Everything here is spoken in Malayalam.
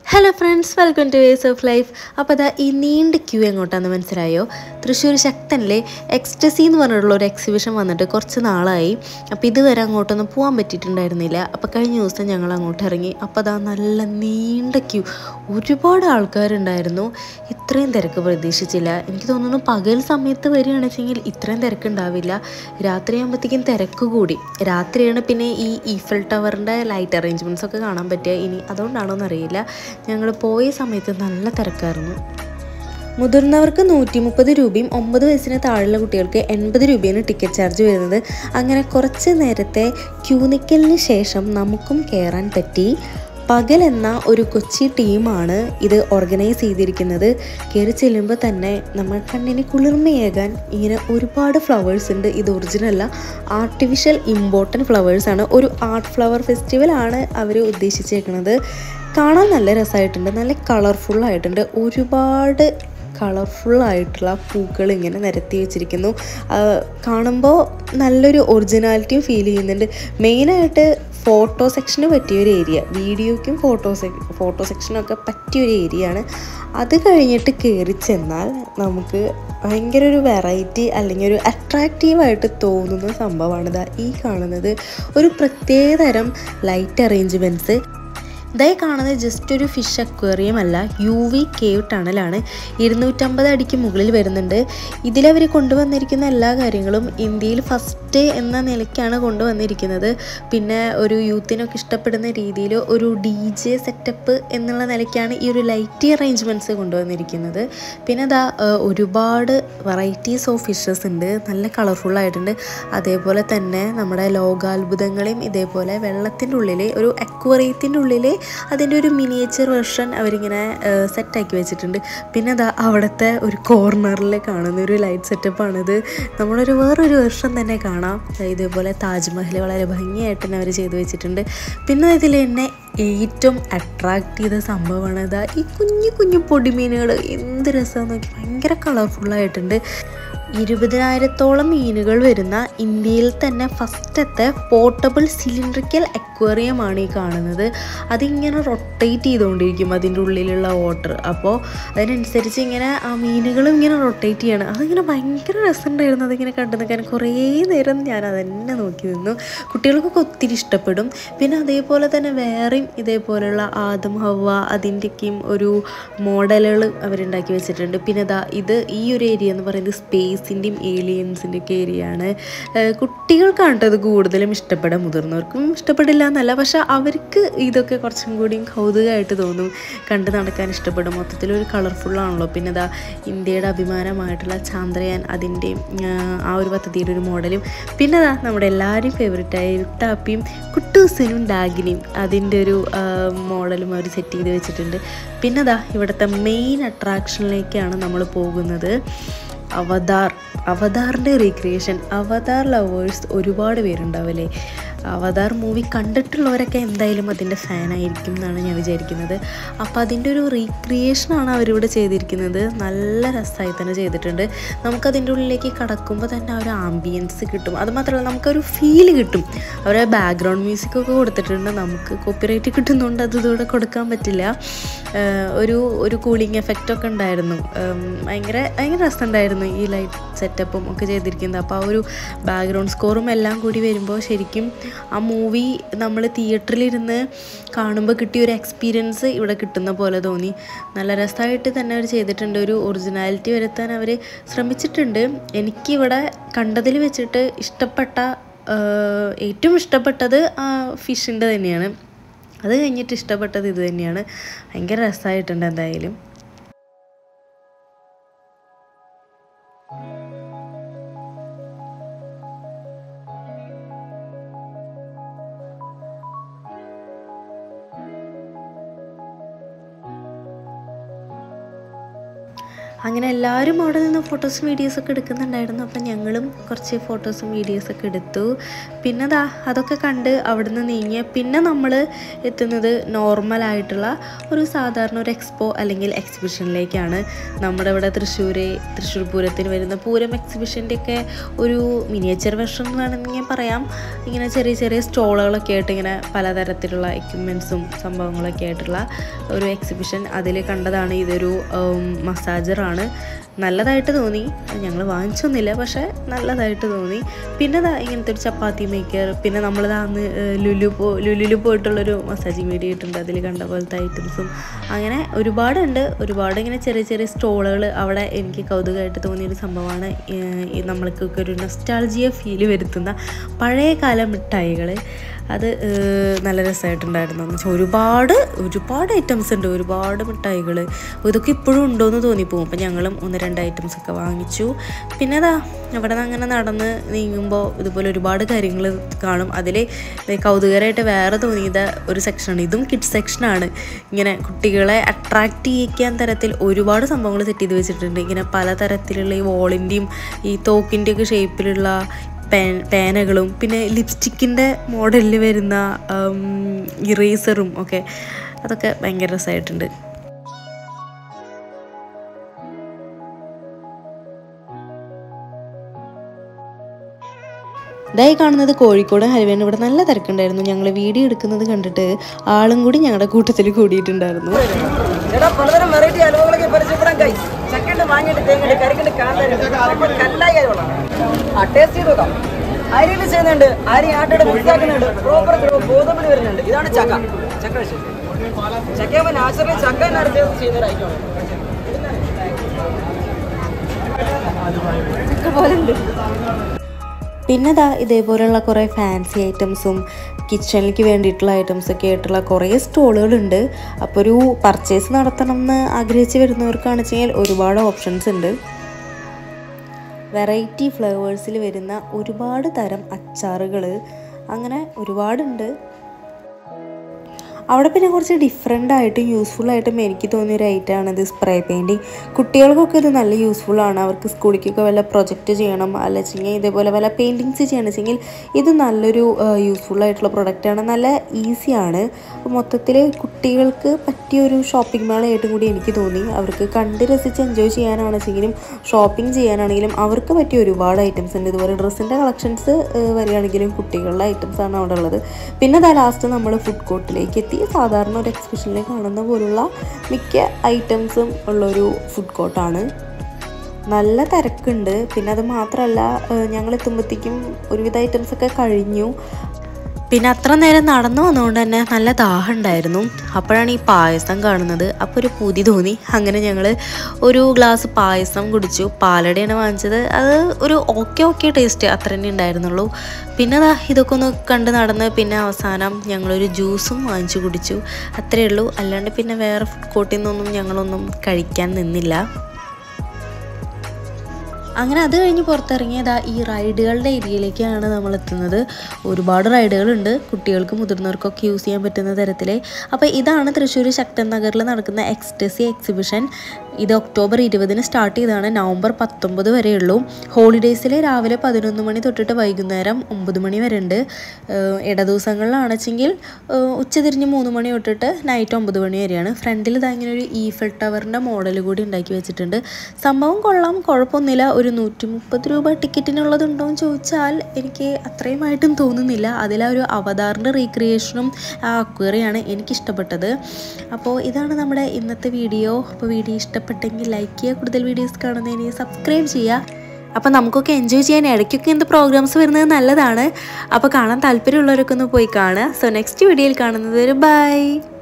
hello friends welcome to ways of life അപ്പോൾ അതാ ഈ നീണ്ട ക്യൂ എങ്ങോട്ടാന്ന് മനസ്സിലായോ തൃശ്ശൂർ ശക്തനിലെ എക്സ്റ്റസി എന്ന് പറഞ്ഞിട്ടുള്ള ഒരു എക്സിബിഷൻ വന്നിട്ട് കുറച്ച് നാളായി അപ്പോൾ ഇതുവരെ അങ്ങോട്ടൊന്നും പോകാൻ പറ്റിയിട്ടുണ്ടായിരുന്നില്ല അപ്പോൾ കഴിഞ്ഞ ദിവസം ഞങ്ങൾ അങ്ങോട്ട് ഇറങ്ങി അപ്പോൾ അതാ നല്ല നീണ്ട ക്യൂ ഒരുപാട് ആൾക്കാരുണ്ടായിരുന്നു ഇത്രയും തിരക്ക് പ്രതീക്ഷിച്ചില്ല എനിക്ക് തോന്നുന്നു പകൽ സമയത്ത് വരികയാണെന്ന് വെച്ചെങ്കിൽ ഇത്രയും തിരക്കുണ്ടാവില്ല രാത്രിയാകുമ്പോഴത്തേക്കും തിരക്ക് കൂടി രാത്രിയാണ് പിന്നെ ഈ ഈഫൽ ടവറിൻ്റെ ലൈറ്റ് അറേഞ്ച്മെൻറ്റ്സ് ഒക്കെ കാണാൻ പറ്റുക ഇനി അതുകൊണ്ടാണോ എന്നറിയില്ല ഞങ്ങൾ പോയ സമയത്ത് നല്ല തിരക്കായിരുന്നു മുതിർന്നവർക്ക് നൂറ്റി മുപ്പത് രൂപയും ഒമ്പത് വയസ്സിന് താഴെയുള്ള കുട്ടികൾക്ക് എൺപത് രൂപയാണ് ടിക്കറ്റ് ചാർജ് വരുന്നത് അങ്ങനെ കുറച്ച് നേരത്തെ ക്യൂ നിൽക്കലിന് ശേഷം നമുക്കും കയറാൻ പറ്റി പകൽ എന്ന ഒരു കൊച്ചി ടീമാണ് ഇത് ഓർഗനൈസ് ചെയ്തിരിക്കുന്നത് കയറി ചെല്ലുമ്പോൾ തന്നെ നമ്മൾ കണ്ണിന് കുളിർമയേകാൻ ഇങ്ങനെ ഒരുപാട് ഫ്ലവേഴ്സ് ഉണ്ട് ഇത് ഒറിജിനല്ല ആർട്ടിഫിഷ്യൽ ഇമ്പോർട്ടൻറ്റ് ഫ്ലവേഴ്സാണ് ഒരു ആർട്ട് ഫ്ലവർ ഫെസ്റ്റിവലാണ് അവർ ഉദ്ദേശിച്ചേക്കുന്നത് കാണാൻ നല്ല രസമായിട്ടുണ്ട് നല്ല കളർഫുൾ ആയിട്ടുണ്ട് ഒരുപാട് കളർഫുൾ ആയിട്ടുള്ള പൂക്കൾ ഇങ്ങനെ നിരത്തി വെച്ചിരിക്കുന്നു കാണുമ്പോൾ നല്ലൊരു ഒറിജിനാലിറ്റിയും ഫീൽ ചെയ്യുന്നുണ്ട് മെയിനായിട്ട് ഫോട്ടോ സെക്ഷന് പറ്റിയ ഒരു ഏരിയ വീഡിയോയ്ക്കും ഫോട്ടോ ഫോട്ടോ സെക്ഷനൊക്കെ പറ്റിയ ഒരു ഏരിയ ആണ് അത് കഴിഞ്ഞിട്ട് കയറി ചെന്നാൽ നമുക്ക് ഭയങ്കര ഒരു വെറൈറ്റി അല്ലെങ്കിൽ ഒരു അട്രാക്റ്റീവായിട്ട് തോന്നുന്ന സംഭവമാണ് ഇതാ ഈ കാണുന്നത് ഒരു പ്രത്യേകതരം ലൈറ്റ് അറേഞ്ച്മെൻറ്റ്സ് ഇതായി കാണുന്നത് ജസ്റ്റ് ഒരു ഫിഷ് അക്വേറിയം അല്ല യു വി കേവ് ടണലാണ് ഇരുന്നൂറ്റമ്പത് അടിക്ക് മുകളിൽ വരുന്നുണ്ട് ഇതിലവർ കൊണ്ടുവന്നിരിക്കുന്ന എല്ലാ കാര്യങ്ങളും ഇന്ത്യയിൽ ഫസ്റ്റ് എന്ന നിലയ്ക്കാണ് കൊണ്ടുവന്നിരിക്കുന്നത് പിന്നെ ഒരു യൂത്തിനൊക്കെ ഇഷ്ടപ്പെടുന്ന രീതിയിൽ ഒരു ഡി ജെ സെറ്റപ്പ് എന്നുള്ള നിലയ്ക്കാണ് ഈ ഒരു ലൈറ്റ് അറേഞ്ച്മെൻറ്റ്സ് കൊണ്ടുവന്നിരിക്കുന്നത് പിന്നെ അതാ ഒരുപാട് വെറൈറ്റീസ് ഓഫ് ഫിഷസ് ഉണ്ട് നല്ല കളർഫുൾ ആയിട്ടുണ്ട് അതേപോലെ തന്നെ നമ്മുടെ ലോകാത്ഭുതങ്ങളെയും ഇതേപോലെ വെള്ളത്തിൻ്റെ ഉള്ളിൽ ഒരു അക്വറിയത്തിൻ്റെ ഉള്ളിൽ അതിൻ്റെ ഒരു മിനിയേച്ചർ വെർഷൻ അവരിങ്ങനെ സെറ്റാക്കി വെച്ചിട്ടുണ്ട് പിന്നെ അതാ അവിടുത്തെ ഒരു കോർണറിൽ കാണുന്ന ഒരു ലൈറ്റ് സെറ്റപ്പാണിത് നമ്മളൊരു വേറൊരു വെർഷൻ തന്നെ കാണാം ഇതേപോലെ താജ്മഹൽ വളരെ ഭംഗിയായിട്ട് തന്നെ അവർ ചെയ്തു വെച്ചിട്ടുണ്ട് പിന്നെ ഇതിൽ തന്നെ ഏറ്റവും അട്രാക്റ്റ് ചെയ്ത സംഭവമാണ് ഇതാ ഈ കുഞ്ഞു കുഞ്ഞു പൊടിമീനുകൾ എന്ത് രസമാണെന്ന് നോക്കി ഭയങ്കര കളർഫുള്ളായിട്ടുണ്ട് ഇരുപതിനായിരത്തോളം മീനുകൾ വരുന്ന ഇന്ത്യയിൽ തന്നെ ഫസ്റ്റത്തെ പോർട്ടബിൾ സിലിണ്ടറിക്കൽ അക്വേറിയമാണ് ഈ കാണുന്നത് അതിങ്ങനെ റൊട്ടേറ്റ് ചെയ്തുകൊണ്ടിരിക്കും അതിൻ്റെ ഉള്ളിലുള്ള വാട്ടർ അപ്പോൾ അതിനനുസരിച്ച് ഇങ്ങനെ ആ മീനുകളും ഇങ്ങനെ റൊട്ടേറ്റ് ചെയ്യണം അതിങ്ങനെ ഭയങ്കര രസമുണ്ടായിരുന്നു അതിങ്ങനെ കണ്ടു നിൽക്കാൻ കുറേ നേരം ഞാൻ അതന്നെ നോക്കി നിന്നു കുട്ടികൾക്കൊക്കെ ഒത്തിരി ഇഷ്ടപ്പെടും പിന്നെ അതേപോലെ തന്നെ വേറെയും ഇതേപോലെയുള്ള ആദം ഹവ അതിൻ്റെയൊക്കെയും ഒരു മോഡലുകൾ അവരുണ്ടാക്കി വെച്ചിട്ടുണ്ട് പിന്നെ ഇതാ ഇത് ഈ ഒരു ഏരിയ എന്ന് പറയുന്നത് സ്പേസിൻ്റെയും ഏലിയൻസിൻ്റെ ഒക്കെ ഏരിയ ആണ് കുട്ടികൾക്കാണ് കേട്ടോ ഇത് കൂടുതലും ഇഷ്ടപ്പെടാൻ മുതിർന്നവർക്കും ഇഷ്ടപ്പെടില്ല എന്നല്ല പക്ഷെ അവർക്ക് ഇതൊക്കെ കുറച്ചും കൂടിയും കൗതുകമായിട്ട് തോന്നും കണ്ട് നടക്കാൻ ഇഷ്ടപ്പെടും മൊത്തത്തിലൊരു കളർഫുള്ളാണല്ലോ പിന്നെ ഇതാ ഇന്ത്യയുടെ അഭിമാനമായിട്ടുള്ള ചാന്ദ്രയാൻ അതിൻ്റെയും ആ ഒരു പദ്ധതിയുടെ ഒരു മോഡലും പിന്നെ അതാ നമ്മുടെ എല്ലാവരും ഫേവറേറ്റായ ഇരുട്ടാപ്പിയും കുട്ടൂസിനും ഡാഗിനിയും അതിൻ്റെ ഒരു മോഡലും അവർ സെറ്റ് ചെയ്ത് വെച്ചിട്ടുണ്ട് പിന്നെ അതാ ഇവിടുത്തെ മെയിൻ അട്രാക്ഷനിലേക്കാണ് നമ്മൾ പോകുന്നത് അവതാർ അവതാറിൻ്റെ റീക്രിയേഷൻ അവതാർ ലവേഴ്സ് ഒരുപാട് പേരുണ്ടാവില്ലേ അവതാർ മൂവി കണ്ടിട്ടുള്ളവരൊക്കെ എന്തായാലും അതിൻ്റെ ഫാനായിരിക്കും എന്നാണ് ഞാൻ വിചാരിക്കുന്നത് അപ്പോൾ അതിൻ്റെ ഒരു റീക്രിയേഷനാണ് അവരിവിടെ ചെയ്തിരിക്കുന്നത് നല്ല രസമായി തന്നെ ചെയ്തിട്ടുണ്ട് നമുക്കതിൻ്റെ ഉള്ളിലേക്ക് കടക്കുമ്പോൾ തന്നെ ആ ഒരു ആംബിയൻസ് കിട്ടും അത് മാത്രമല്ല നമുക്കൊരു ഫീൽ കിട്ടും അവരെ ബാക്ക്ഗ്രൗണ്ട് മ്യൂസിക്കൊക്കെ കൊടുത്തിട്ടുണ്ട് നമുക്ക് കോപ്പിറൈറ്റ് കിട്ടുന്നതുകൊണ്ട് അത് ഇതോടെ കൊടുക്കാൻ പറ്റില്ല ഒരു ഒരു കൂളിംഗ് എഫക്റ്റൊക്കെ ഉണ്ടായിരുന്നു ഭയങ്കര ഭയങ്കര രസമുണ്ടായിരുന്നു ഈ ലൈറ്റ് സെറ്റപ്പും ഒക്കെ ചെയ്തിരിക്കുന്നത് അപ്പോൾ ആ ഒരു ബാക്ക്ഗ്രൗണ്ട് സ്കോറും എല്ലാം കൂടി വരുമ്പോൾ ശരിക്കും ആ മൂവി നമ്മൾ തിയേറ്ററിലിരുന്ന് കാണുമ്പോൾ കിട്ടിയ ഒരു എക്സ്പീരിയൻസ് ഇവിടെ കിട്ടുന്ന പോലെ തോന്നി നല്ല രസമായിട്ട് തന്നെ അവർ ചെയ്തിട്ടുണ്ട് ഒരു ഒറിജിനാലിറ്റി വരുത്താൻ അവർ ശ്രമിച്ചിട്ടുണ്ട് എനിക്കിവിടെ കണ്ടതിൽ വെച്ചിട്ട് ഇഷ്ടപ്പെട്ട ഏറ്റവും ഇഷ്ടപ്പെട്ടത് ആ ഫിഷിൻ്റെ തന്നെയാണ് അത് കഴിഞ്ഞിട്ട് ഇഷ്ടപ്പെട്ടത് ഇത് തന്നെയാണ് ഭയങ്കര രസമായിട്ടുണ്ട് എന്തായാലും അങ്ങനെ എല്ലാവരും അവിടെ നിന്ന് ഫോട്ടോസും വീഡിയോസൊക്കെ എടുക്കുന്നുണ്ടായിരുന്നു അപ്പം ഞങ്ങളും കുറച്ച് ഫോട്ടോസും വീഡിയോസൊക്കെ എടുത്തു പിന്നെ ദാ അതൊക്കെ കണ്ട് അവിടുന്ന് നീങ്ങിയ പിന്നെ നമ്മൾ എത്തുന്നത് നോർമലായിട്ടുള്ള ഒരു സാധാരണ ഒരു എക്സ്പോ അല്ലെങ്കിൽ എക്സിബിഷനിലേക്കാണ് നമ്മുടെ ഇവിടെ തൃശ്ശൂർ തൃശ്ശൂർ പൂരത്തിന് വരുന്ന പൂരം എക്സിബിഷൻ്റെയൊക്കെ ഒരു മിനിയേച്ചർ വെർഷൻ എന്ന് വേണമെങ്കിൽ പറയാം ഇങ്ങനെ ചെറിയ ചെറിയ സ്റ്റോളുകളൊക്കെ ആയിട്ട് ഇങ്ങനെ പലതരത്തിലുള്ള എക്യുപ്മെൻറ്റ്സും സംഭവങ്ങളൊക്കെ ആയിട്ടുള്ള ഒരു എക്സിബിഷൻ അതിൽ കണ്ടതാണ് ഇതൊരു മസാജറാണ് നല്ലതായിട്ട് തോന്നി ഞങ്ങൾ വാങ്ങിച്ചൊന്നുമില്ല പക്ഷേ നല്ലതായിട്ട് തോന്നി പിന്നെ ദാ ഇങ്ങനത്തെ ഒരു ചപ്പാത്തി മേക്കർ പിന്നെ നമ്മൾ അന്ന് ലുലു പോ ലുലുയിൽ പോയിട്ടുള്ളൊരു മസാജിങ് വീഡിയോ ഇട്ടുണ്ട് അതിൽ കണ്ട പോലത്തെ ഐറ്റംസും അങ്ങനെ ഒരുപാടുണ്ട് ഒരുപാട് ഇങ്ങനെ ചെറിയ ചെറിയ സ്റ്റോളുകൾ അവിടെ എനിക്ക് കൗതുകമായിട്ട് തോന്നിയൊരു സംഭവമാണ് ഏഹ് ഈ നമ്മൾക്കൊക്കെ ഒരു നൊസ്റ്റാൾജിയ ഫീല് വരുത്തുന്ന പഴയ കാല മിഠായികൾ അത് ഏഹ് നല്ല രസമായിട്ടുണ്ടായിരുന്നു എന്ന് വെച്ചാൽ ഒരുപാട് ഒരുപാട് ഐറ്റംസ് ഉണ്ട് ഒരുപാട് മിഠായികൾ ഇതൊക്കെ ഇപ്പോഴും ഉണ്ടോയെന്ന് തോന്നിപ്പോവും അപ്പം ഞങ്ങളും ഒന്ന് രണ്ട് ഐറ്റംസ് ഒക്കെ വാങ്ങിച്ചു പിന്നെ അതാ അവിടെ നിന്ന് അങ്ങനെ നടന്ന് നീങ്ങുമ്പോൾ ഇതുപോലെ ഒരുപാട് കാര്യങ്ങൾ കാണും അതിൽ കൗതുകരമായിട്ട് വേറെ തോന്നിയത് ഒരു സെക്ഷനാണ് ഇതും കിഡ്സ് സെക്ഷനാണ് ഇങ്ങനെ കുട്ടികളെ അട്രാക്റ്റ് ചെയ്യിക്കാൻ തരത്തിൽ ഒരുപാട് സംഭവങ്ങൾ സെറ്റ് ചെയ്ത് വെച്ചിട്ടുണ്ട് ഇങ്ങനെ പലതരത്തിലുള്ള ഈ വോളിൻ്റെയും ഈ തോക്കിൻ്റെയൊക്കെ ഷേപ്പിലുള്ള പേൻ പേനകളും പിന്നെ ലിപ്സ്റ്റിക്കിൻ്റെ മോഡലിൽ വരുന്ന ഇറേസറും ഒക്കെ അതൊക്കെ ഭയങ്കര രസമായിട്ടുണ്ട് ഇതായി കാണുന്നത് കോഴിക്കോട് ഹലുവേന് ഇവിടെ നല്ല തിരക്കുണ്ടായിരുന്നു ഞങ്ങൾ വീഡിയോ എടുക്കുന്നത് കണ്ടിട്ട് ആളും കൂടി ഞങ്ങളുടെ കൂട്ടത്തിൽ കൂടിയിട്ടുണ്ടായിരുന്നു എടാ പലതരം വെറൈറ്റി അലുവകളൊക്കെ പരിചയപ്പെടാൻ കൈ ചക്കണ്ട് വാങ്ങിയിട്ട് തേങ്ങണ്ട് കരിക്കണ്ട് കാണാൻ കല്ലായി അലുവകളാണ് ആ ടേസ്റ്റ് ചെയ്ത് നോക്കാം അരിയിൽ ചെയ്യുന്നുണ്ട് അരി ആട്ടയുടെ മിക്സ് ആക്കുന്നുണ്ട് പ്രോപ്പർ ഗോതമ്പിൽ വരുന്നുണ്ട് ഇതാണ് ചക്ക ചക്ക വിഷയം ചക്കയാകുമ്പോൾ നാച്ചുറലി ചക്ക നേരത്തെ ചെയ്യുന്ന ഒരു ഐറ്റമാണ് ചക്ക പോലെ ഉണ്ട് പിന്നെ ദാ ഇതേപോലെയുള്ള കുറേ ഫാൻസി ഐറ്റംസും കിച്ചണിലേക്ക് വേണ്ടിയിട്ടുള്ള ഐറ്റംസ് ഒക്കെ ആയിട്ടുള്ള കുറേ സ്റ്റോളുകളുണ്ട് അപ്പോൾ ഒരു പർച്ചേസ് നടത്തണം എന്ന് ആഗ്രഹിച്ച് വരുന്നവർക്കാണ് വെച്ചാൽ ഒരുപാട് ഓപ്ഷൻസ് ഉണ്ട് വെറൈറ്റി ഫ്ലേവേഴ്സിൽ വരുന്ന ഒരുപാട് തരം അച്ചാറുകൾ അങ്ങനെ ഒരുപാടുണ്ട് അവിടെ പിന്നെ കുറച്ച് ഡിഫറെൻ്റ് ആയിട്ടും യൂസ്ഫുൾ ആയിട്ടും എനിക്ക് തോന്നിയ ഒരു ഐറ്റമാണ് ഇത് സ്പ്രേ പെയിൻറ്റിങ് കുട്ടികൾക്കൊക്കെ ഇത് നല്ല യൂസ്ഫുൾ ആണ് അവർക്ക് സ്കൂളിലേക്കൊക്കെ വല്ല പ്രൊജക്റ്റ് ചെയ്യണം അല്ല വെച്ചെങ്കിൽ ഇതേപോലെ വല്ല പെയിൻറ്റിങ്സ് ചെയ്യണം വെച്ചെങ്കിൽ ഇത് നല്ലൊരു യൂസ്ഫുൾ ആയിട്ടുള്ള പ്രൊഡക്റ്റാണ് നല്ല ഈസിയാണ് മൊത്തത്തിൽ കുട്ടികൾക്ക് പറ്റിയൊരു ഷോപ്പിംഗ് മാളായിട്ടും കൂടി എനിക്ക് തോന്നി അവർക്ക് കണ്ട് രസിച്ച് എൻജോയ് ചെയ്യാനാണെച്ചെങ്കിലും ഷോപ്പിംഗ് ചെയ്യാനാണെങ്കിലും അവർക്ക് പറ്റിയ ഒരുപാട് ഐറ്റംസ് ഉണ്ട് ഇതുപോലെ ഡ്രസ്സിൻ്റെ കളക്ഷൻസ് വരികയാണെങ്കിലും കുട്ടികളുടെ ഐറ്റംസ് ആണ് അവിടെ ഉള്ളത് പിന്നെ അതാ ലാസ്റ്റ് നമ്മൾ ഫുഡ് കോർട്ടിലേക്ക് എത്തി സാധാരണ ഒരു എക്സിബിഷനിൽ കാണുന്ന പോലുള്ള മിക്ക ഐറ്റംസും ഉള്ളൊരു ഫുഡ് കോർട്ടാണ് നല്ല തിരക്കുണ്ട് പിന്നെ അത് മാത്രമല്ല ഞങ്ങൾ എത്തുമ്പോഴത്തേക്കും ഒരുവിധ ഐറ്റംസ് ഒക്കെ കഴിഞ്ഞു പിന്നെ അത്ര നേരം നടന്നു വന്നതുകൊണ്ട് തന്നെ നല്ല ദാഹം ഉണ്ടായിരുന്നു അപ്പോഴാണ് ഈ പായസം കാണുന്നത് അപ്പോൾ ഒരു പൂതി തോന്നി അങ്ങനെ ഞങ്ങൾ ഒരു ഗ്ലാസ് പായസം കുടിച്ചു പാലടയാണ് വാങ്ങിച്ചത് അത് ഒരു ഓക്കെ ഓക്കെ ടേസ്റ്റ് അത്ര തന്നെ ഉണ്ടായിരുന്നുള്ളൂ പിന്നെ ദാ ഇതൊക്കെ ഒന്ന് കണ്ട് നടന്ന് പിന്നെ അവസാനം ഞങ്ങളൊരു ജ്യൂസും വാങ്ങിച്ചു കുടിച്ചു അത്രയേ ഉള്ളൂ അല്ലാണ്ട് പിന്നെ വേറെ ഫുഡ് കോർട്ടിൽ നിന്നൊന്നും ഞങ്ങളൊന്നും കഴിക്കാൻ നിന്നില്ല അങ്ങനെ അത് കഴിഞ്ഞ് പുറത്തിറങ്ങിയതാ ഈ റൈഡുകളുടെ ഏരിയയിലേക്കാണ് നമ്മൾ എത്തുന്നത് ഒരുപാട് റൈഡുകളുണ്ട് കുട്ടികൾക്ക് മുതിർന്നവർക്കൊക്കെ യൂസ് ചെയ്യാൻ പറ്റുന്ന തരത്തിൽ അപ്പോൾ ഇതാണ് തൃശ്ശൂർ ശക്തൻ നഗറിൽ നടക്കുന്ന എക്സ്റ്റസി എക്സിബിഷൻ ഇത് ഒക്ടോബർ ഇരുപതിന് സ്റ്റാർട്ട് ചെയ്തതാണ് നവംബർ പത്തൊമ്പത് വരെയുള്ളൂ ഹോളിഡേയ്സിൽ രാവിലെ പതിനൊന്ന് മണി തൊട്ടിട്ട് വൈകുന്നേരം ഒമ്പത് മണി വരെ ഉണ്ട് ഇട ദിവസങ്ങളിലാണെച്ചെങ്കിൽ ഉച്ചതിരിഞ്ഞ് മൂന്ന് മണി തൊട്ടിട്ട് നൈറ്റ് ഒമ്പത് മണി വരെയാണ് ഫ്രണ്ടിൽ ഇതാ ഇങ്ങനെ ഒരു ഈഫൽ ടവറിൻ്റെ മോഡൽ കൂടി ഉണ്ടാക്കി വെച്ചിട്ടുണ്ട് സംഭവം കൊള്ളാം കുഴപ്പമൊന്നുമില്ല ഒരു നൂറ്റി മുപ്പത് രൂപ ടിക്കറ്റിനുള്ളതുണ്ടോ എന്ന് ചോദിച്ചാൽ എനിക്ക് അത്രയുമായിട്ടും തോന്നുന്നില്ല അതിൽ ആ ഒരു അവതാറിൻ്റെ റീക്രിയേഷനും ആ അക്വേറിയാണ് എനിക്കിഷ്ടപ്പെട്ടത് അപ്പോൾ ഇതാണ് നമ്മുടെ ഇന്നത്തെ വീഡിയോ അപ്പോൾ വീഡിയോ ഇഷ്ടപ്പെട്ടെങ്കിൽ ലൈക്ക് ചെയ്യുക കൂടുതൽ വീഡിയോസ് കാണുന്നതിന് സബ്സ്ക്രൈബ് ചെയ്യുക അപ്പോൾ നമുക്കൊക്കെ എൻജോയ് ചെയ്യാൻ ഇടയ്ക്കൊക്കെ എന്ത് പ്രോഗ്രാംസ് വരുന്നത് നല്ലതാണ് അപ്പോൾ കാണാൻ താല്പര്യമുള്ളവരൊക്കെ ഒന്ന് പോയി കാണുക സോ നെക്സ്റ്റ് വീഡിയോയിൽ കാണുന്നത് ബൈ